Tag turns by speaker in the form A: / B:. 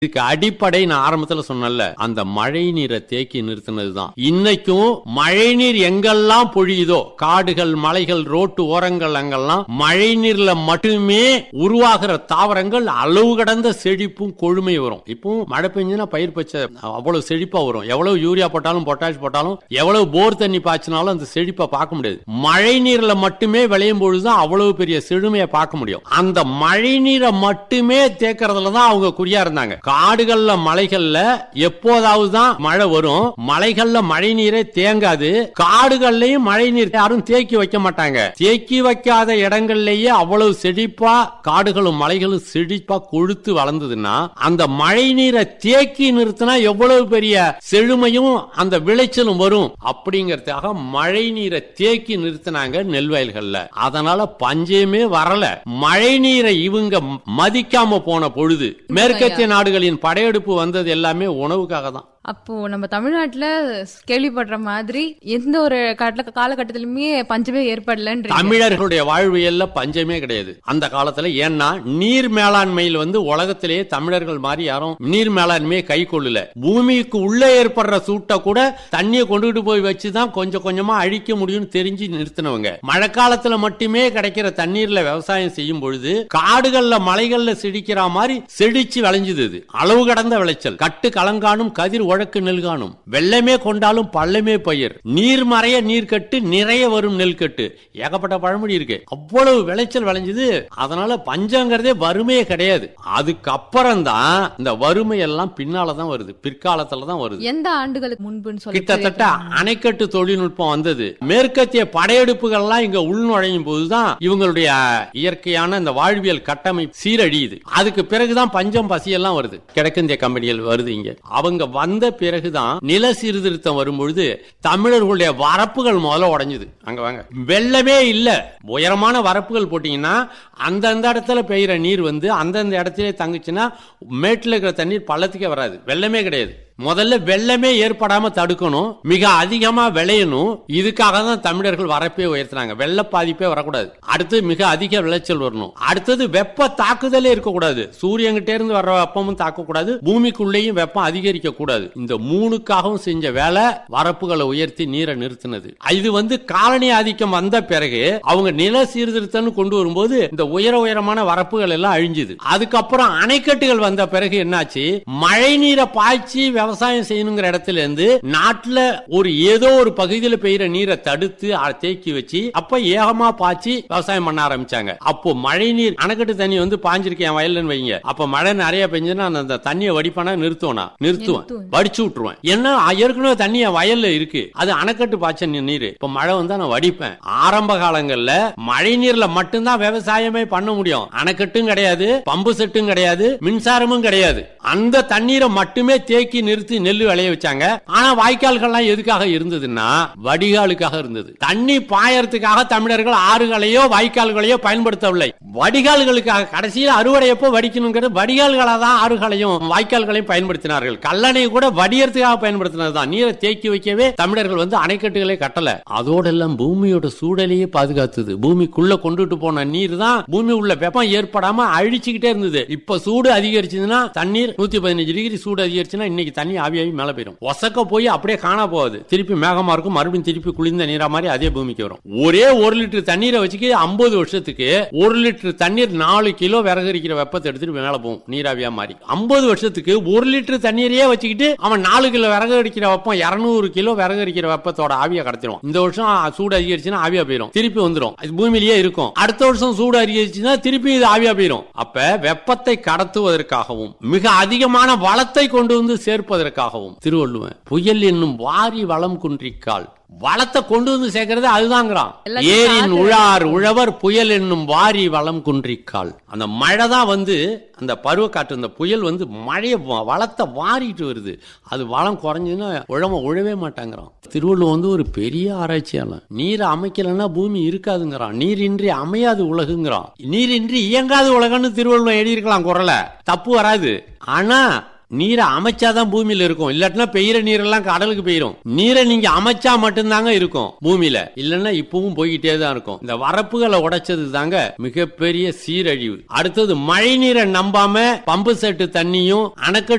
A: இதுக்கு அடிப்படை நான் ஆரம்பத்துல சொன்னல அந்த மழை நீரை தேக்கி நிறுத்தினதுதான் இன்னைக்கும் மழை நீர் எங்கெல்லாம் பொழியுதோ காடுகள் மலைகள் ரோட்டு ஓரங்கள் அங்கெல்லாம் மழை நீர்ல மட்டுமே உருவாகிற தாவரங்கள் அளவு கடந்த செழிப்பும் கொழுமை வரும் இப்போ மழை பெஞ்சுன்னா பயிர் பச்சை அவ்வளவு செழிப்பா வரும் எவ்வளவு யூரியா போட்டாலும் பொட்டாஷ் போட்டாலும் எவ்வளவு போர் தண்ணி பாய்ச்சினாலும் அந்த செழிப்பை பார்க்க முடியாது மழை நீர்ல மட்டுமே விளையும் பொழுதுதான் அவ்வளவு பெரிய செழுமையை பார்க்க முடியும் அந்த மழை நீரை மட்டுமே தேக்கறதுல தான் அவங்க குறியா இருந்தாங்க காடுகள்ல மலைகள்ல எப்போதாவது தான் மழை வரும் மலைகள்ல மழை நீரே தேங்காது காடுகள்லயும் மழை நீர் யாரும் தேக்கி வைக்க மாட்டாங்க தேக்கி வைக்காத இடங்கள்லயே அவ்வளவு செழிப்பா காடுகளும் மலைகளும் செழிப்பா கொழுத்து வளர்ந்ததுன்னா அந்த மழை நீரை தேக்கி நிறுத்தினா எவ்வளவு பெரிய செழுமையும் அந்த விளைச்சலும் வரும் அப்படிங்கறதுக்காக மழை நீரை தேக்கி நிறுத்தினாங்க நெல் வயல்கள்ல அதனால பஞ்சமே வரல மழை நீரை இவங்க மதிக்காம போன பொழுது மேற்கத்திய நாடுகளின் படையெடுப்பு வந்தது எல்லாமே உணவுக்காக தான்
B: அப்போ நம்ம தமிழ்நாட்டுல கேள்விப்படுற மாதிரி எந்த ஒரு காட்டுல காலகட்டத்திலுமே பஞ்சமே ஏற்படலன்ற
A: தமிழர்களுடைய வாழ்வியல்ல பஞ்சமே கிடையாது அந்த காலத்துல ஏன்னா நீர் மேலாண்மையில் வந்து உலகத்திலேயே தமிழர்கள் மாதிரி யாரும் நீர் மேலாண்மையை கை கொள்ளல பூமிக்கு உள்ள ஏற்படுற சூட்டை கூட தண்ணியை கொண்டுகிட்டு போய் வச்சுதான் கொஞ்சம் கொஞ்சமா அழிக்க முடியும்னு தெரிஞ்சு நிறுத்தினவங்க மழைக்காலத்துல மட்டுமே கிடைக்கிற தண்ணீர்ல விவசாயம் செய்யும் பொழுது காடுகள்ல மலைகள்ல செடிக்கிற மாதிரி செடிச்சு விளைஞ்சது இது அளவு கடந்த விளைச்சல் கட்டு கலங்கானும் கதிர் உழக்கு நெல்கானும் வெள்ளமே கொண்டாலும் பள்ளமே பயிர் நீர் மறைய நீர் கட்டு நிறைய வரும் நெல் கட்டு ஏகப்பட்ட பழமொழி இருக்கு அவ்வளவு விளைச்சல் விளைஞ்சது அதனால பஞ்சங்கிறதே வறுமையே கிடையாது அதுக்கப்புறம் தான் இந்த வறுமை எல்லாம் பின்னாலதான் வருது பிற்காலத்துல தான் வருது
B: எந்த ஆண்டுகளுக்கு முன்புன்னு சொல்லி
A: கிட்டத்தட்ட அணைக்கட்டு தொழில்நுட்பம் வந்தது மேற்கத்திய படையெடுப்புகள்லாம் இங்க உள்நுழையும் போதுதான் இவங்களுடைய இயற்கையான இந்த வாழ்வியல் கட்டமைப்பு சீரழியுது அதுக்கு பிறகுதான் பஞ்சம் பசியெல்லாம் வருது கிழக்கிந்திய கம்பெனிகள் வருது இங்க அவங்க வந்த பிறகுதான் நில சீர்திருத்தம் வரும்பொழுது தமிழர்களுடைய வரப்புகள் முதல்ல உடைஞ்சது அங்க வாங்க வெள்ளமே இல்ல உயரமான வரப்புகள் போட்டீங்கன்னா அந்தந்த இடத்துல பெய்யுற நீர் வந்து அந்தந்த இடத்திலே தங்குச்சுன்னா மேட்டுல இருக்கிற தண்ணீர் பள்ளத்துக்கே வராது வெள்ளமே கிடையாது முதல்ல வெள்ளமே ஏற்படாம தடுக்கணும் மிக அதிகமா விளையணும் இதுக்காக தான் தமிழர்கள் வரப்பே உயர்த்தினாங்க வெள்ள பாதிப்பே வரக்கூடாது அடுத்து மிக அதிக விளைச்சல் வரணும் அடுத்தது வெப்ப தாக்குதலே இருக்கக்கூடாது சூரியன்கிட்ட இருந்து வர்ற வெப்பமும் தாக்கக்கூடாது பூமிக்குள்ளேயும் வெப்பம் அதிகரிக்க கூடாது இந்த மூணுக்காகவும் செஞ்ச வேலை வரப்புகளை உயர்த்தி நீரை நிறுத்தினது இது வந்து காலனி ஆதிக்கம் வந்த பிறகு அவங்க நில சீர்திருத்தம்னு கொண்டு வரும்போது இந்த உயர உயரமான வரப்புகள் எல்லாம் அழிஞ்சுது அதுக்கப்புறம் அணைக்கட்டுகள் வந்த பிறகு என்னாச்சு மழை நீரை பாய்ச்சி விவசாயம் செய்யணுங்கிற இடத்துல இருந்து நாட்டுல ஒரு ஏதோ ஒரு பகுதியில பெய்யுற நீரை தடுத்து அ- தேக்கி வச்சு அப்ப ஏகமா பாய்ச்சி விவசாயம் பண்ண ஆரம்பிச்சாங்க அப்போ மழை நீர் அணைக்கட்டு தண்ணி வந்து பாஞ்சிருக்கு என் வயல்லன்னு வைங்க அப்ப மழை நிறைய பெஞ்சுன்னா நான் அந்த தண்ணியை வடிப்பானா நிறுத்துவேனா நிறுத்துவேன்
B: நிறுத்துவேன்.
A: வடிச்சு விட்டுருவேன் ஏன்னா ஏற்கனவே தண்ணி என் வயல்ல இருக்கு அது அணைக்கட்டு பாய்ச்ச நீ- நீர் இப்ப மழை வந்தா நான் வடிப்பேன் ஆரம்ப காலங்கள்ல மழை நீர்ல மட்டும்தான் விவசாயமே பண்ண முடியும் அணைக்கட்டும் கிடையாது பம்பு செட்டும் கிடையாது மின்சாரமும் கிடையாது அந்த தண்ணீரை மட்டுமே தேக்கி நிறுத்தி நெல் விளைய வச்சாங்க ஆனா வாய்க்கால்கள்லாம் எதுக்காக இருந்ததுன்னா வடிகாலுக்காக இருந்தது தண்ணி பாயறதுக்காக தமிழர்கள் ஆறுகளையோ வாய்க்கால்களையோ பயன்படுத்தவில்லை வடிகால்களுக்காக கடைசியில் அறுவடையப்போ வடிக்கணுங்கிறது வடிகால்களா தான் ஆறுகளையும் வாய்க்கால்களையும் பயன்படுத்தினார்கள் கல்லணை கூட வடியறதுக்காக பயன்படுத்தினது தான் நீரை தேக்கி வைக்கவே தமிழர்கள் வந்து அணைக்கட்டுகளை கட்டல அதோட எல்லாம் பூமியோட சூழலையே பாதுகாத்தது பூமிக்குள்ள கொண்டுட்டு போன நீர் தான் பூமி உள்ள வெப்பம் ஏற்படாம அழிச்சுக்கிட்டே இருந்தது இப்ப சூடு அதிகரிச்சதுன்னா தண்ணீர் நூத்தி பதினஞ்சு டிகிரி சூடு அதிகரிச்சுன்னா இன்னைக்கு தண்ணி ஆவியாகி மேல போயிடும் ஒசக்க போய் அப்படியே காணா போகுது திருப்பி மேகமா இருக்கும் மறுபடியும் திருப்பி குளிர்ந்த நீரா மாதிரி அதே பூமிக்கு வரும் ஒரே ஒரு லிட்டர் தண்ணீரை வச்சுக்கு ஐம்பது வருஷத்துக்கு ஒரு லிட்டர் தண்ணீர் நாலு கிலோ விறகு இருக்கிற வெப்பத்தை எடுத்துட்டு மேல போகும் நீராவியா மாறி ஐம்பது வருஷத்துக்கு ஒரு லிட்டர் தண்ணீரையே வச்சுக்கிட்டு அவன் நாலு கிலோ விறகு அடிக்கிற வெப்பம் இருநூறு கிலோ விறகு அடிக்கிற வெப்பத்தோட ஆவியை கடத்திடும் இந்த வருஷம் சூடு அதிகரிச்சுன்னா ஆவியா போயிடும் திருப்பி வந்துடும் அது பூமியிலேயே இருக்கும் அடுத்த வருஷம் சூடு அதிகரிச்சுன்னா திருப்பி இது ஆவியா போயிடும் அப்ப வெப்பத்தை கடத்துவதற்காகவும் மிக அதிகமான வளத்தை கொண்டு வந்து சேர்ப்பதற்காகவும் திருவள்ளுவன் புயல் என்னும் வாரி வளம் குன்றிக்கால் வளத்தை கொண்டு வந்து சேர்க்கறது அதுதாங்கிறான்
B: எல்லாத்தையும்
A: ஏரின்
B: காத்து
A: உழார் உழவர் புயல் என்னும் வாரி வளம் குன்றிக்கால் அந்த மழை தான் வந்து அந்த பருவக்காற்று அந்த புயல் வந்து மழையை வ- வளத்தை வாரிட்டு வருது அது வளம் குறைஞ்சதுன்னா உழவ உழவே மாட்டாங்கிறான் திருவள்ளுவர் வந்து ஒரு பெரிய ஆராய்ச்சியாளன் நீர் அமைக்கலைன்னா பூமி இருக்காதுங்கிறான் நீரின்றி அமையாது உலகுங்கிறான் நீரின்றி இயங்காத உலகம்னு திருவள்ளுவர் எழுதியிருக்கலாம் குரலை தப்பு வராது ஆனா நீரை அமைச்சாதான் பூமியில இருக்கும் இல்லாட்டினா பெய்யற நீரெல்லாம் கடலுக்கு போயிரும் நீரை நீங்க அமைச்சா மட்டும்தாங்க இருக்கும் பூமியில இல்லன்னா இப்பவும் போய்கிட்டே தான் இருக்கும் இந்த வரப்புகளை உடைச்சது தாங்க மிகப்பெரிய சீரழிவு அடுத்தது மழை நீரை நம்பாம பம்பு செட்டு தண்ணியும் அணைக்கட்டு